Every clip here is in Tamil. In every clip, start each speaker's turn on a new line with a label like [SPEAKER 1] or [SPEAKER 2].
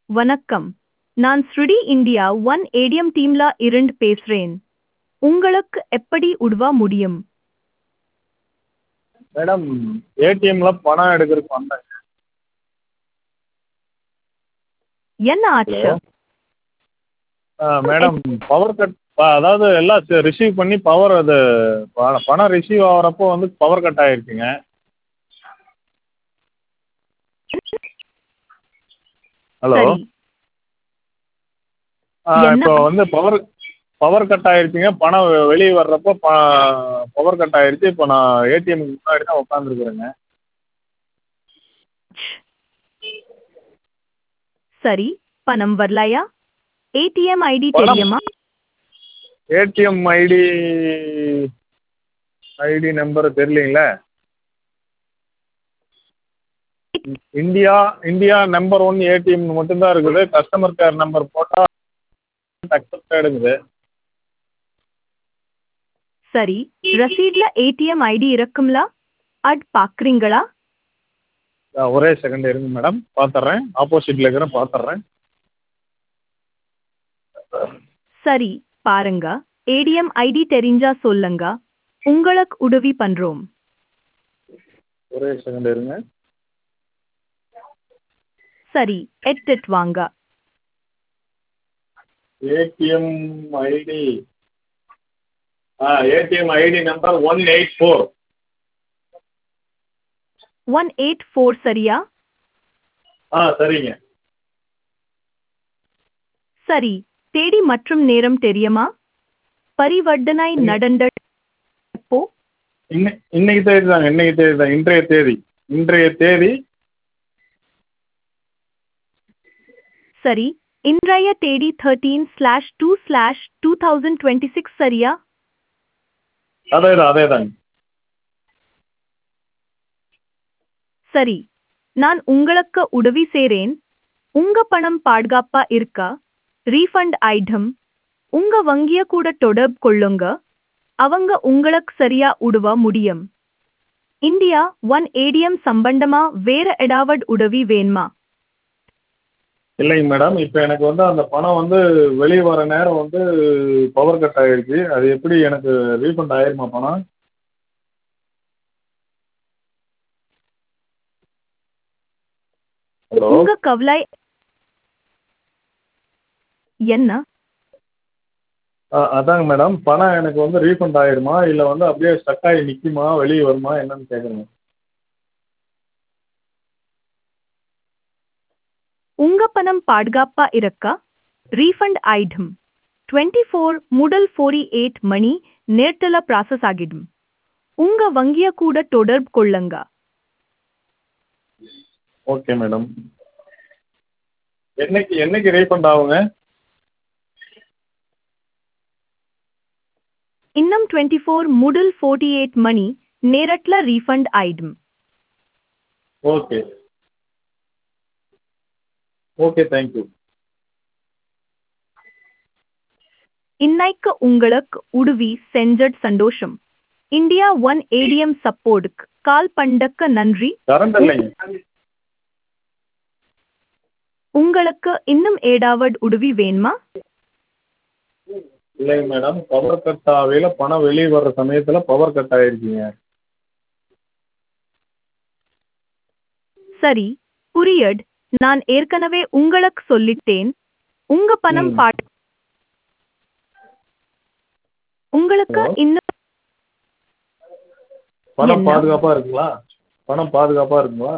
[SPEAKER 1] வணக்கம் நான் ஸ்ருடி இந்தியா ஒன் ஏடிஎம் டீம்ல இருந்து பேசுறேன் உங்களுக்கு எப்படி உதவ முடியும்
[SPEAKER 2] மேடம் ஏடிஎம்ல பணம் எடுக்கிறதுக்கு வந்தேங்க
[SPEAKER 1] என்ன ஆச்சு
[SPEAKER 2] hello ah madam power cut அதாவது எல்லாம் ரிசீவ் பண்ணி பவர் அது ப- பணம் ரிசீவ் ஆகிறப்போ வந்து பவர் கட் ஆகிருக்குங்க ஹலோ
[SPEAKER 1] சரி
[SPEAKER 2] ஆ
[SPEAKER 1] என்ன?
[SPEAKER 2] இப்போ வந்து பவர் பவர் கட் ஆகிருச்சுங்க பணம் வெளியே வர்றப்போ ப பவர் கட் ஆகிருச்சு இப்போ நான் ஏடிஎம்க்கு முன்னாடி தான் உட்காந்துருக்குறேங்க
[SPEAKER 1] சரி பணம் வரலையா ஏடிஎம் ஐடி
[SPEAKER 2] பணம்
[SPEAKER 1] தெரியுமா
[SPEAKER 2] ஏடிஎம் ஐடி ஐடி நம்பர் தெரியலீங்களே India India number one ATM மட்டும்தான் இருக்குது கஸ்டமர் கேர் நம்பர் போட்டால் அக்செப்டடுங்குது
[SPEAKER 1] சரி ரசீட்ல ஏடிஎம் ஐடி இருக்கும்ல அட் பாக்குறீங்களா
[SPEAKER 2] ஒரே செகண்ட் இருங்க மேடம் பார்த்துட்றேன் ஆப்போசிட்டில் இருக்கிறேன் பார்த்துட்றேன்
[SPEAKER 1] சரி பாருங்க ஏடிஎம் ஐடி தெரிஞ்சா சொல்லுங்க உங்களுக்கு உதவி பண்றோம்
[SPEAKER 2] ஒரே செகண்ட் இருங்க
[SPEAKER 1] சரி எட்டு வாங்க
[SPEAKER 2] ATM ID ah ATM ID number one eight four
[SPEAKER 1] one eight four சரியா
[SPEAKER 2] ஆ சரிங்க
[SPEAKER 1] சரி தேதி மற்றும் நேரம் தெரியுமா பரிவர்த்தனை நடந்த எப்போ
[SPEAKER 2] இன்னை இன்னைக்கு தேதி தாங்க இன்னைக்கு தேதி தான் இன்றைய தேதி இன்றைய தேதி
[SPEAKER 1] சரி இன்றைய தேதி thirteen slash two slash two thousand twenty six சரியா
[SPEAKER 2] அதே தான் அதே தாங்க
[SPEAKER 1] சரி நான் உங்களுக்கு உதவி செய்றேன் உங்க பணம் பாதுகாப்பா இருக்கா ரீஃபண்ட் ஐட்டம் உங்க வங்கிய கூட தொடர்பு கொள்ளுங்க அவங்க உங்களுக்கு சரியா உதவ முடியும் இந்தியா ஒன் ஏடிஎம் சம்பந்தமா வேற ஏதாவது உதவி வேணுமா
[SPEAKER 2] இல்லைங்க மேடம் இப்போ எனக்கு வந்து அந்த பணம் வந்து வெளியே வர நேரம் வந்து பவர் கட் ஆகிடுச்சு அது எப்படி எனக்கு ரீஃபண்ட் ஆயிருமா பணம் ஹலோ
[SPEAKER 1] உங்க கவலை என்ன
[SPEAKER 2] ஆ அதாங்க மேடம் பணம் எனக்கு வந்து ரீஃபண்ட் ஆயிருமா இல்லை வந்து அப்படியே ஸ்டக் ஆகி நிற்குமா வெளியே வருமா என்னன்னு கேட்குறேங்க
[SPEAKER 1] உங்க பணம் பாதுகாப்பா இருக்கா ரீஃபண்ட் ஐட்டம் டுவெண்ட்டி ஃபோர் முதல் ஃபோரி எயிட் மணி நேரத்துல ப்ராசஸ் ஆகிடும் உங்க வங்கிய கூட தொடர்பு கொள்ளுங்க
[SPEAKER 2] ஓகே மேடம் என்னைக்கு என்னைக்கு ரீஃபண்ட் ஆகுங்க
[SPEAKER 1] இன்னும் டுவெண்ட்டி ஃபோர் முதல் ஃபோர்ட்டி எயிட் மணி நேரத்துல ரீஃபண்ட் ஆயிடும்
[SPEAKER 2] ஓகே ஓகே தேங்க்யூ
[SPEAKER 1] இன்னைக்கு உங்களுக்கு உதவி செஞ்சட் சந்தோஷம் இந்தியா ஒன் ஏடிஎம் சப்போர்ட்டுக்கு கால் பண்ணக்க நன்றி
[SPEAKER 2] கரண்ட் இல்லைங்க
[SPEAKER 1] உங்களுக்கு இன்னும் ஏதாவது உதவி வேணுமா
[SPEAKER 2] இல்லைங்க மேடம் பவர் கட் ஆகையில் பணம் வெளியே வர்ற சமயத்தில் பவர் கட் ஆகிருக்குங்க
[SPEAKER 1] சரி புரியட் நான் ஏற்கனவே உங்களுக்கு சொல்லிட்டேன் உங்க பணம்
[SPEAKER 2] ம்.
[SPEAKER 1] பாட் உங்களுக்கு
[SPEAKER 2] ஹலோ
[SPEAKER 1] இன்னும்
[SPEAKER 2] பணம்
[SPEAKER 1] என்ன?
[SPEAKER 2] பாதுகாப்பாக இருக்குங்களா பணம் பாதுகாப்பாக இருக்குங்களா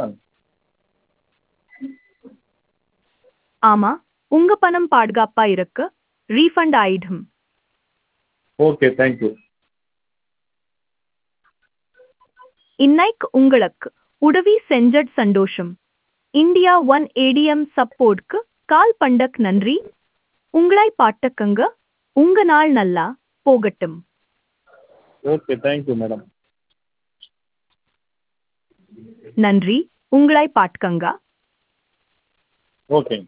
[SPEAKER 1] ஆமா உங்க பணம் பாதுகாப்பா இருக்கு ரீஃபண்ட் ஆயிடும்
[SPEAKER 2] ஓகே தேங்க்யூ
[SPEAKER 1] இன்னைக்கு உங்களுக்கு உதவி செஞ்சட் சந்தோஷம் இந்தியா ஒன் ஏடிஎம் சப்போர்ட்க்கு கால் பண்ணக் நன்றி உங்களை பாட்டக்கங்க உங்க நாள் நல்லா போகட்டும்
[SPEAKER 2] ஓகே தேங்க்யூ மேடம்
[SPEAKER 1] நன்றி உங்களை பாட்கங்க
[SPEAKER 2] ஓகேங்க